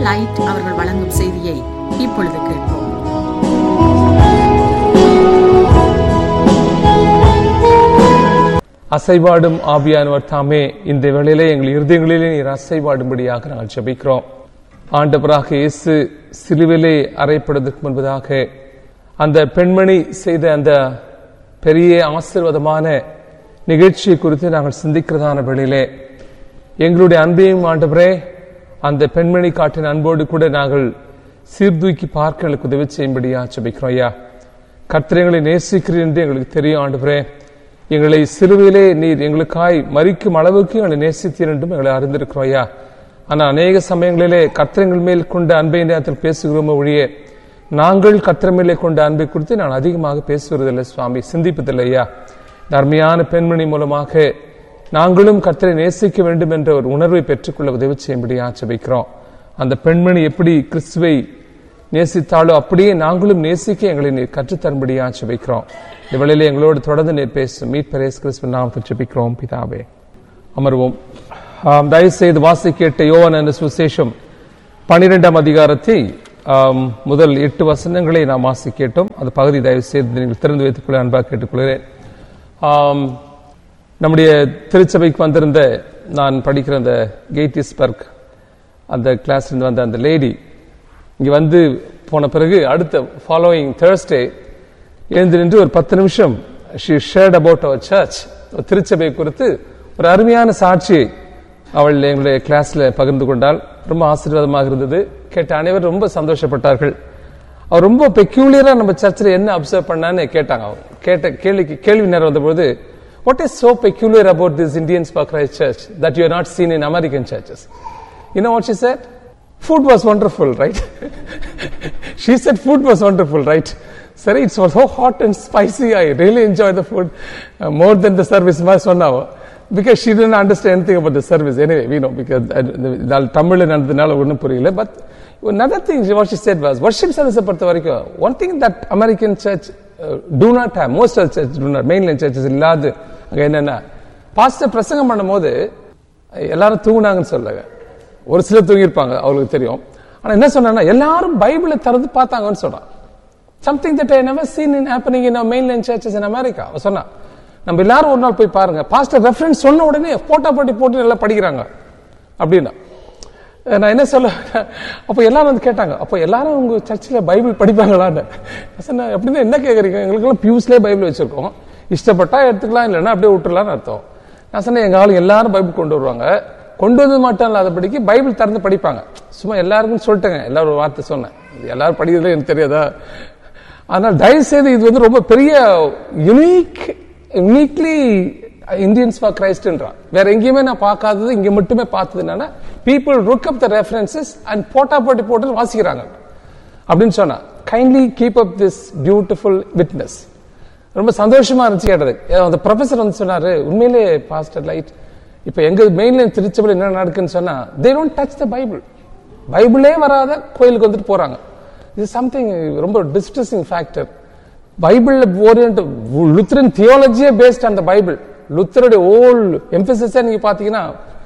Light அவர்கள் வழங்கும் செய்தியை இப்பொழுது கேட்போம் அசைவாடும் ஆவியானவர் தாமே இந்த வேளையிலே எங்கள் இருதயங்களிலே நீர் அசைவாடும்படியாக நாங்கள் ஜெபிக்கிறோம் ஆண்டவராக இயேசு சிலுவிலே அறைப்படுவதற்கு முன்பதாக அந்த பெண்மணி செய்த அந்த பெரிய ஆசீர்வாதமான நிகழ்ச்சியை குறித்து நாங்கள் சிந்திக்கிறதான வேளையிலே எங்களுடைய அன்பையும் ஆண்டவரே அந்த பெண்மணி காட்டின அன்போடு கூட நாங்கள் சீர்தூக்கி பார்க்க எங்களுக்கு உதவி செய்யும்படியா ஜெபிக்கிறோம் ஐயா கர்த்தரைகளை நேசிக்கிறேன் என்று எங்களுக்கு தெரியும் ஆண்டவரே எங்களை சிலுவையிலே நீர் எங்களுக்காய் மறிக்கும் அளவுக்கு எங்களை நேசித்தீர் என்றும் எங்களை அறிந்திருக்கிறோம் ஐயா ஆனால் அநேக சமயங்களிலே கத்திரங்கள் மேல் கொண்ட அன்பை நேரத்தில் பேசுகிறோமோ ஒழிய நாங்கள் கத்திர மேலே கொண்ட அன்பை குறித்து நான் அதிகமாக பேசுவதில்லை சுவாமி சிந்திப்பதில்லை ஐயா இந்த அருமையான பெண்மணி மூலமாக நாங்களும் கத்தரை நேசிக்க வேண்டும் என்ற ஒரு உணர்வை பெற்றுக்கொள்ள உதவி செய்யும்படியா ஜெபிக்கிறோம் அந்த பெண்மணி எப்படி கிறிஸ்துவை நேசித்தாலோ அப்படியே நாங்களும் நேசிக்க எங்களை நீர் கற்றுத்தரும்படியா ஜெபிக்கிறோம் இந்த வேளையிலே எங்களோடு தொடர்ந்து நீர் பேசும் மீட் பரேஸ் கிறிஸ்துவ நாமத்தில் ஜெபிக்கிறோம் பிதாவே அமர்வோம் ஆம், தயவு செய்து வாசி கேட்ட யோவான் என்ற சுசேஷம் பனிரெண்டாம் அதிகாரத்தை ஆம், முதல் எட்டு வசனங்களை நாம் வாசி கேட்டோம் அந்த பகுதி தயவு செய்து நீங்கள் திறந்து வைத்துக் கொள்ள அன்பாக கேட்டுக்கொள்கிறேன் ஆம், நம்முடைய திருச்சபைக்கு வந்திருந்த நான் படிக்கிற அந்த கெய்டிஸ்பர்க் அந்த கிளாஸ்லேருந்து வந்த அந்த லேடி இங்கே வந்து போன பிறகு அடுத்த ஃபாலோயிங் தேர்ஸ்டே எழுந்து நின்று ஒரு பத்து நிமிஷம் she shared about our church திருச்சபை குறித்து ஒரு அருமையான சாட்சியை அவள் எங்களுடைய கிளாஸ்ல பகிர்ந்து கொண்டால் ரொம்ப ஆசீர்வாதமாக இருந்தது கேட்ட அனைவரும் ரொம்ப சந்தோஷப்பட்டார்கள் அவர் ரொம்ப பெக்யூலியரா நம்ம சர்ச்சில் என்ன அப்சர்வ் பண்ணான்னு கேட்டாங்க அவங்க கேட்ட கேள்விக்கு கேள்வி நேரம் வந்தபோது what is so peculiar about this Indian Christ church that you not seen in American churches You know what she said? Food was wonderful, right? she said food was wonderful, right? Sorry, it was so hot and spicy. I really enjoyed the food uh, more than the service was one hour. Because she didn't understand anything about the service. Anyway, we know, because Tamil நடந்ததுனால ஒன்றும் புரியல but another thing what she said was worship service பொறுத்த வரைக்கும் one thing that American church uh, do not have most of the church do not mainland churches இல்லாது அங்க என்னன்னா pastor பிரசங்கம் பண்ணும்போது எல்லாரும் தூங்குனாங்கன்னு சொல்லுங்க ஒரு சிலர் தூங்கியிருப்பாங்க அவங்களுக்கு தெரியும் ஆனா என்ன சொன்னா எல்லாரும் பைபிளை திறந்து பார்த்தாங்கன்னு சொல்றான் something that I never seen in happening in mainline churches in America அவன் சொன்னா நம்ம எல்லாரும் ஒரு நாள் போய் பாருங்க பாஸ்டர் ரெஃபரன்ஸ் சொன்ன உடனே போட்டோ போட்டி போட்டு நல்லா படிக்கிறாங்க அப்படின்னா நான் என்ன சொல்ல அப்போ எல்லாரும் வந்து கேட்டாங்க அப்போ எல்லாரும் உங்க சர்ச்சில் பைபிள் படிப்பாங்களான்னு நான் சொன்னேன் எப்படின்னா என்ன கேட்குறீங்க எங்களுக்கெல்லாம் பியூஸ்லேயே பைபிள் வச்சிருக்கோம் இஷ்டப்பட்டா எடுத்துக்கலாம் இல்லைன்னா அப்படியே விட்டுலாம்னு அர்த்தம் நான் சொன்னேன் எங்க ஆளுங்க எல்லாரும் பைபிள் கொண்டு வருவாங்க கொண்டு வந்து மட்டும் இல்லாதபடிக்கு பைபிள் திறந்து படிப்பாங்க சும்மா எல்லாருக்கும் சொல்லிட்டேங்க எல்லாரும் ஒரு வார்த்தை சொன்னேன் இது எல்லாரும் படிக்கிறதுல எனக்கு தெரியாதா அதனால் தயவு செய்து இது வந்து ரொம்ப பெரிய யுனிக் யுனிக்லி இந்தியன்ஸ் ஃபார் கிரைஸ்ட்ன்றான் வேற எங்கேயுமே நான் பார்க்காதது இங்க மட்டுமே பார்த்தது என்னன்னா people look up the references and போட்டா போட்டி போட்டு வாசிக்கிறாங்க அப்படின்னு சொன்னா kindly keep up this beautiful witness ரொம்ப சந்தோஷமா இருந்துச்சு கேட்டது அந்த ப்ரொஃபசர் வந்து சொன்னாரு உண்மையிலே பாஸ்டர் லைட் இப்ப எங்க மெயின்ல திருச்சபையில் என்ன நடக்குன்னு சொன்னா they don't touch the Bible பைபிளே வராத கோயிலுக்கு வந்துட்டு போறாங்க இது சம்திங் ரொம்ப distressing factor Bible oriented Lutheran தியோலஜியே பேஸ்ட் அந்த பைபிள் லுத்தருடைய ஓல் எம்பசிஸே நீங்க பாத்தீங்கன்னா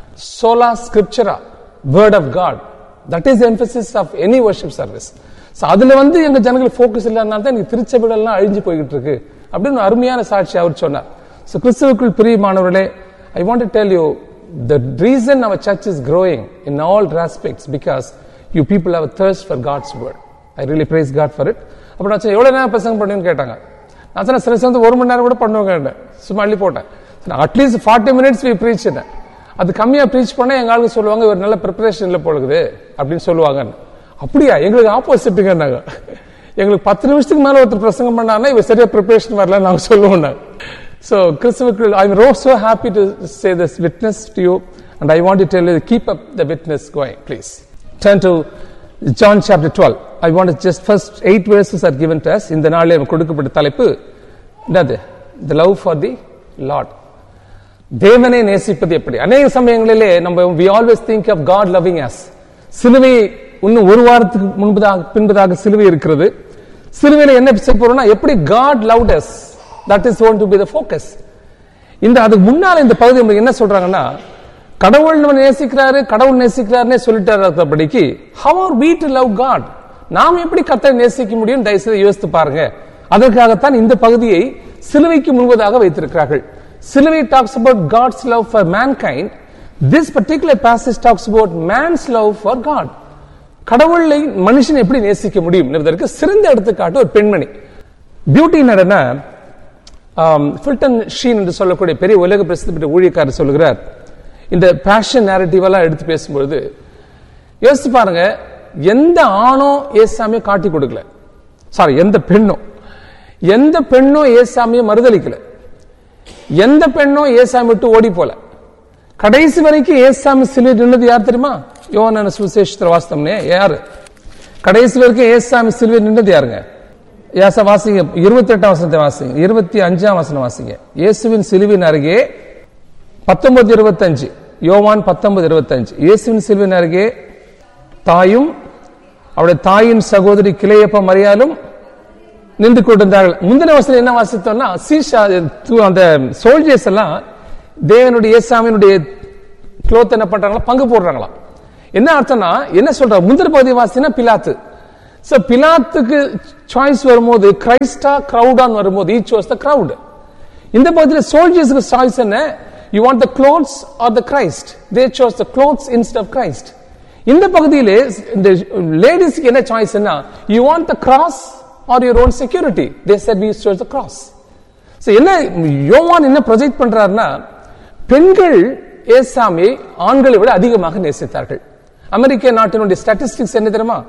sola scriptura word of God that is emphasis of any worship service so அதுல வந்து எங்க ஜனங்களுக்கு ஃபோக்கஸ் இல்லாதனால தான் எனக்கு திருச்சபைகள் எல்லாம் அழிஞ்சு போய்கிட்டு இருக்கு அப்படின்னு அருமையான சாட்சி அவர் சொன்னார் ஸோ கிறிஸ்துவுக்குள் பிரியமானவர்களே I want to tell you the reason our church is growing in all aspects because you people have thirst for God's word I really praise God for it அப்புறம் நான் எவ்வளவு நேரம் பிரசங்கம் பண்ணுன்னு கேட்டாங்க நான் சொன்னேன் சில சேர்ந்து ஒரு மணி நேரம் கூட பண்ணுவாங்க சும்மா அள்ளி போட்டேன் at least forty minutes we bleach அது கம்மியா ப்ரீச் பண்ணா எங்க ஆளுங்க சொல்லுவாங்க ஒரு நல்ல ப்ரிப்பரேஷன்ல போடுது அப்படின்னு சொல்லுவாங்க அப்படியா எங்களுக்கு ஆப்போசிட்டுங்க நாங்க எங்களுக்கு பத்து நிமிஷத்துக்கு மேல ஒருத்தர் பிரசங்கம் பண்ணாங்கன்னா இவர் சரியா ப்ரிப்பரேஷன் வரல நாங்க சொல்லுவோம் நாங்க ஸோ கிறிஸ்துவுக்கு I am so happy to say this witness to you and I want to tell you keep up the witness going please turn to John chapter 12 I want to just first eight verses are given to us இந்த நாளில் நமக்கு கொடுக்கப்பட்ட தலைப்பு என்னது the love for the Lord தேவனை நேசிப்பது எப்படி அநேக சமயங்களிலே நம்ம we always think of God loving us சிலுவை இன்னும் ஒரு வாரத்துக்கு முன்பதாக பின்பதாக சிலுவை இருக்கிறது சிலுவையில என்ன செய்ய போறோம்னா எப்படி God loved us that is going to be the focus இந்த அதுக்கு முன்னால இந்த பகுதி நம்மளுக்கு என்ன சொல்றாங்கன்னா கடவுள் நம்ம நேசிக்கிறாரு கடவுள் நேசிக்கிறாருன்னே சொல்லிட்டாருபடிக்கு how are we to love God நாம் எப்படி கர்த்தரை நேசிக்க முடியும் தயவுசெய்து யோசித்து பாருங்க அதற்காகத்தான் இந்த பகுதியை சிலுவைக்கு முழுவதாக வைத்திருக்கிறார்கள் சிலுவை talks about God's love for mankind this particular passage talks about man's love for God கடவுளை மனுஷன் எப்படி நேசிக்க முடியும் என்பதற்கு சிறந்த எடுத்துக்காட்டு ஒரு பெண்மணி பியூட்டி நடன ஃபில்டன் ஷீன் என்று சொல்லக்கூடிய பெரிய உலக பிரசித்தி பெற்ற ஊழியக்காரர் சொல்லுகிறார் இந்த பேஷன் நேரட்டிவ் எல்லாம் எடுத்து பேசும்பொழுது யோசிச்சு பாருங்க எந்த ஆணோ ஏசாமியோ காட்டி கொடுக்கல சாரி எந்த பெண்ணோ எந்த பெண்ணோ ஏசாமியை மறுதளிக்கல எந்த பெண்ணோ ஏசாமி விட்டு ஓடி போல கடைசி வரைக்கும் ஏசாமி சிலுவை நின்னது யார் தெரியுமா யோவான சுவிசேஷத்துல வாஸ்தவம்னே யாரு கடைசி வரைக்கும் ஏசாமி சிலுவை நின்னது யாருங்க ஏசா வாசிங்க இருபத்தி எட்டாம் வசனத்தை வாசிங்க இருபத்தி அஞ்சாம் வசனம் வாசிங்க இயேசுவின் சிலுவின் அருகே பத்தொன்பது இருபத்தஞ்சு யோவான் பத்தொன்பது இருபத்தஞ்சு இயேசுவின் சிலுவின் அருகே தாயும் அவருடைய தாயின் சகோதரி கிளையப்ப மரியாலும் நின்று கொண்டிருந்தார்கள் முந்தின வசனம் என்ன வாசித்தோம்னா சீஷா து- அந்த சோல்ஜர்ஸ் எல்லாம் தேவனுடைய இயேசாமியினுடைய க்ளோத் என்ன பண்றாங்களா பங்கு போடுறாங்களா என்ன அர்த்தம்னா என்ன சொல்ற முந்தின பகுதி வாசினா பிலாத்து சோ பிலாத்துக்கு சாய்ஸ் வரும்போது கிரைஸ்டா கிரௌடான்னு வரும்போது ஈச் வாஸ் த கிரௌட் இந்த பகுதியில் சோல்ஜர்ஸ்க்கு சாய்ஸ் என்ன you want the clothes or the Christ they chose the clothes instead of Christ இந்த பகுதியிலே இந்த லேடிஸ்க்கு என்ன சாய்ஸ் என்ன you want the cross or your own security they said we chose the cross So, என்ன யோவான் என்ன ப்ரொஜெக்ட் பண்றாருன்னா பெண்கள் ஏசாமி ஆண்களை விட அதிகமாக நேசித்தார்கள் அமெரிக்க நாட்டினுடைய ஸ்டாட்டிஸ்டிக்ஸ் என்ன தெரியுமா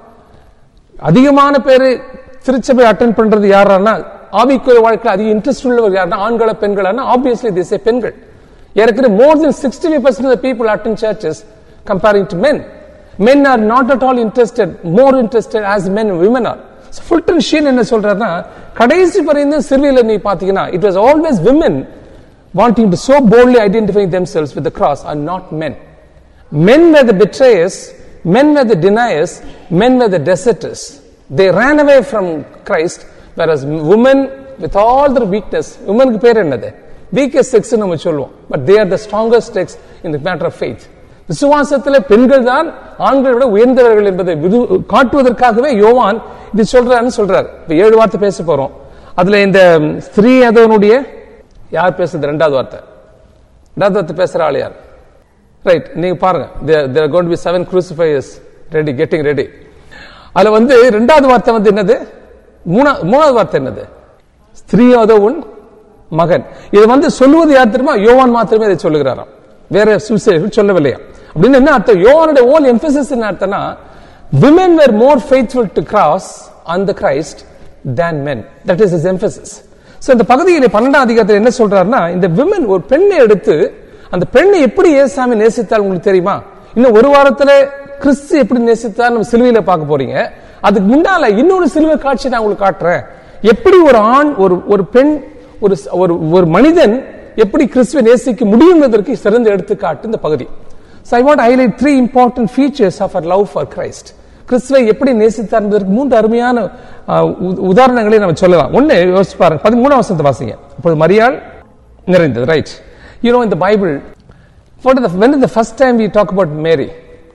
அதிகமான பேர் திருச்சபை அட்டன் பண்றது யாரானா ஆவிக்குரிய வாழ்க்கையில் அதிக இன்ட்ரெஸ்ட் உள்ளவர் யாருன்னா ஆண்கள பெண்களா ஆப்வியஸ்லி திஸ் பெண்கள் ஏற்கனவே more than sixty five percent people attend churches comparing to men men are not at all interested more interested as men women are Fulton Sheen என்ன சொல்றாருன்னா கடைசி வரையும் சிறுவையில் நீ பாத்தீங்கன்னா it was always women wanting to so boldly identify themselves with the cross are not men. Men were the betrayers, men were the deniers, men were the deserters. They ran away from Christ, whereas women, with all their weakness, women பேர் என்னது weakest sex நம்ம சொல்லுவோம் but they are the strongest sex in the matter of faith. விசுவாசத்தில் பெண்கள் தான் ஆண்களை விட உயர்ந்தவர்கள் என்பதை விரு- காட்டுவதற்காகவே யோவான் இது சொல்றாருன்னு சொல்றாரு இப்ப ஏழு வார்த்தை பேச போறோம் அதுல இந்த ஸ்திரீ அதனுடைய யார் பேசுறது ரெண்டாவது வார்த்தை ரெண்டாவது வார்த்தை பேசுற ஆள் யார் ரைட் நீங்க பாருங்க there gonna be seven crucifiers ready getting ready அதுல வந்து ரெண்டாவது வார்த்தை வந்து என்னது மூணா மூணாவது வார்த்தை என்னது ஸ்திரீயோத உன் மகன் இது வந்து சொல்லுவது யார் தெரியுமா யோவான் மாத்திரமே இதை சொல்லுகிறாராம் வேற சுவிசேஷம் சொல்லவில்லையா அப்படின்னு என்ன அர்த்தம் யோவானுடைய ஓல் எம்பசிஸ் என்ன அர்த்தம்னா women were more faithful to cross on the Christ than men that is his emphasis so இந்த பகுதியில் பன்னெண்டாம் அதிகாரத்தில் என்ன சொல்றாருன்னா இந்த விமன் ஒரு பெண்ணை எடுத்து அந்த பெண்ணை எப்படி ஏசாமி நேசித்தால் உங்களுக்கு தெரியுமா இன்னும் ஒரு வாரத்துல கிறிஸ்து எப்படி நேசித்தார் நம்ம சிலுவையில பார்க்க போறீங்க அதுக்கு முன்னால இன்னொரு சிலுவை காட்சி நான் உங்களுக்கு காட்டுறேன் எப்படி ஒரு ஆண் ஒரு ஒரு பெண் ஒரு ச- ஒரு ஒரு மனிதன் எப்படி கிறிஸ்துவை நேசிக்க முடியுங்கிறதற்கு சிறந்த எடுத்துக்காட்டு இந்த பகுதி So I want to highlight three important features of our love for Christ. கிறிஸ்துவை எப்படி நேசித்தார் என்பதற்கு மூன்று அருமையான ஆ, உ- உதாரணங்களை நம்ம சொல்லலாம் ஒன்னு யோசிச்சு பாருங்க பதிமூணாம் வசனத்தை வாசிங்க அப்போது மரியாள் நிறைந்தது ரைட் யூ நோ இந்த Bible what is the when is the first time we talk about Mary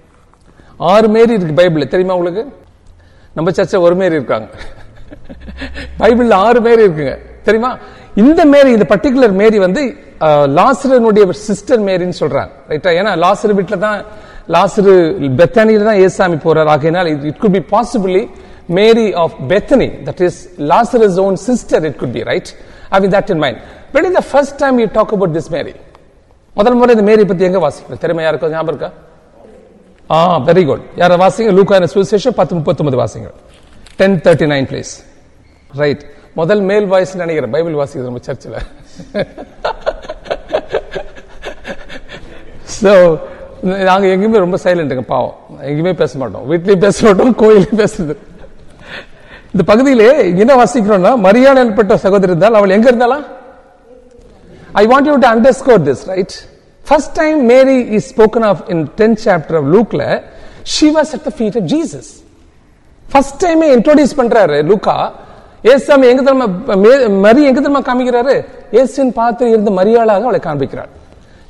ஆறு மேரி இருக்கு பைபிள் தெரியுமா உங்களுக்கு நம்ம சர்ச்சில் ஒரு மேரி இருக்காங்க பைபிள்ல ஆறு மேரி இருக்குங்க தெரியுமா இந்த மேரி இந்த பர்டிகுலர் மேரி வந்து லாசரனுடைய சிஸ்டர் மேரின்னு சொல்றாங்க ரைட்டா ஏன்னா லாசர் வீட்டில் தான் லாசரு பெத்தானியில தான் ஏசாமி போறார் ஆகையினால் it could be possibly Mary of Bethany that is Lazarus own sister it could be right having that in mind when is the first time you talk about this Mary முதல் முறை இந்த மேரி பத்தி எங்க வாசிக்கிறோம் தெரியுமா யாருக்கும் ஞாபகம் இருக்கா ஆ வெரி குட் யார வாசிங்க லூக்கான சுவிசேஷம் பத்து முப்பத்தொன்பது வாசிங்க ten thirty nine place right முதல் மேல் வாய்ஸ் நினைக்கிறேன் பைபிள் வாசிக்கிறது நம்ம சர்ச்சில் ஸோ நாங்கள் எங்கேயுமே ரொம்ப சைலண்ட்டுங்க பாவம் எங்கேயுமே பேச மாட்டோம் வீட்லயும் பேச மாட்டோம் கோயிலையும் பேசுறது இந்த பகுதியிலே என்ன வாசிக்கிறோம்னா மரியாதை ஏற்பட்ட சகோதரி இருந்தால் அவள் எங்க இருந்தாளா I want you to underscore this, right? First time Mary is spoken of in 10th chapter of Luke, she was at the feet of Jesus. First டைமே இன்ட்ரோடியூஸ் பண்றாரு லூக்கா ஏசாமி எங்க தெரியுமா மே- மரி எங்க தெரியுமா காமிக்கிறாரு இயேசுவின் பார்த்து இருந்த மரியாளாக அவளை காண்பிக்கிறார்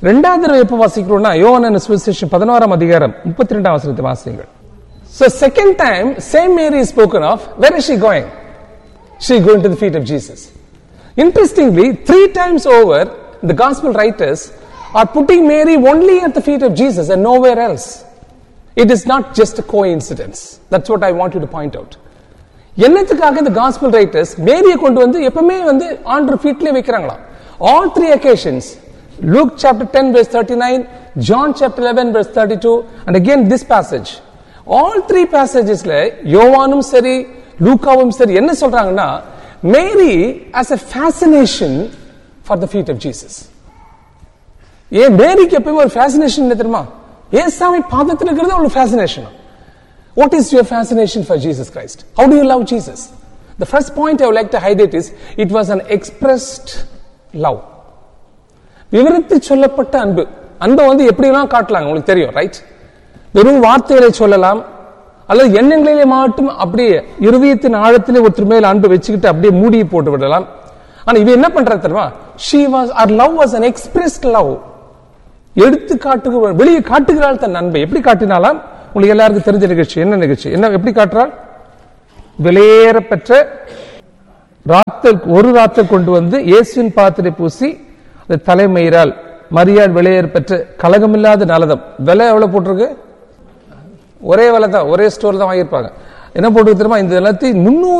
ரெண்டாவது தடவை எப்ப வாசிக்கிறோம்னா யோவான சுவிசேஷம் பதினோராம் அதிகாரம் முப்பத்தி ரெண்டாம் வசனத்தை வாசிங்கள் So second time, same Mary is spoken of. Where is she going? She going to the feet of Jesus. Interestingly, three times over, the gospel writers are putting Mary only at the feet of Jesus and nowhere else. It is not just a coincidence. That's what I want you to point out. என்னத்துக்காக இந்த gospel writers மேரியை கொண்டு வந்து எப்பவுமே வந்து ஆண்டர் ஃபீட்லயே வைக்கிறாங்களா all three occasions Luke chapter 10 verse 39 John chapter 11 verse 32 and again this passage all three passagesல யோவானும் சரி லூக்காவும் சரி என்ன சொல்றாங்கன்னா மேரி as a fascination for the feet of Jesus ஏன் மேரிக்கு எப்பவுமே ஒரு ஃபேசினேஷன் என்ன தெரியுமா ஏசாமி பாதத்தில் இருக்கிறது ஒரு fascination what is your fascination for Jesus Christ how do you love Jesus the first point I like to highlight is it was an expressed love விவரித்து சொல்லப்பட்ட அன்பு அன்பை வந்து எப்படிலாம் காட்டலாங்க உங்களுக்கு தெரியும் ரைட் வெறும் வார்த்தைகளை சொல்லலாம் அல்லது எண்ணங்களிலே மட்டும் அப்படியே இருதயத்தின் ஆழத்திலே ஒருத்தர் மேல் அன்பு வச்சுக்கிட்டு அப்படியே மூடி போட்டு விடலாம் ஆனா இவ என்ன பண்றா தெரியுமா she was her love was an expressed love எடுத்து காட்டுக வெளியே காட்டுகிறாள் தன் அன்பை எப்படி காட்டினாலாம் உங்களுக்கு எல்லாருக்கும் தெரிஞ்ச நிகழ்ச்சி என்ன நிகழ்ச்சி என்ன எப்படி காட்டுறாள் விலையேற பெற்ற ராத்தல் ஒரு ராத்தல் கொண்டு வந்து இயேசுவின் பாத்திரை பூசி அது தலைமயிரால் மரியாள் விலையேற பெற்ற கலகமில்லாத நலதம் விலை எவ்வளவு போட்டிருக்கு ஒரே விலை தான் ஒரே ஸ்டோர் தான் வாங்கியிருப்பாங்க என்ன போட்டு தெரியுமா இந்த எல்லாத்தையும் முன்னூறு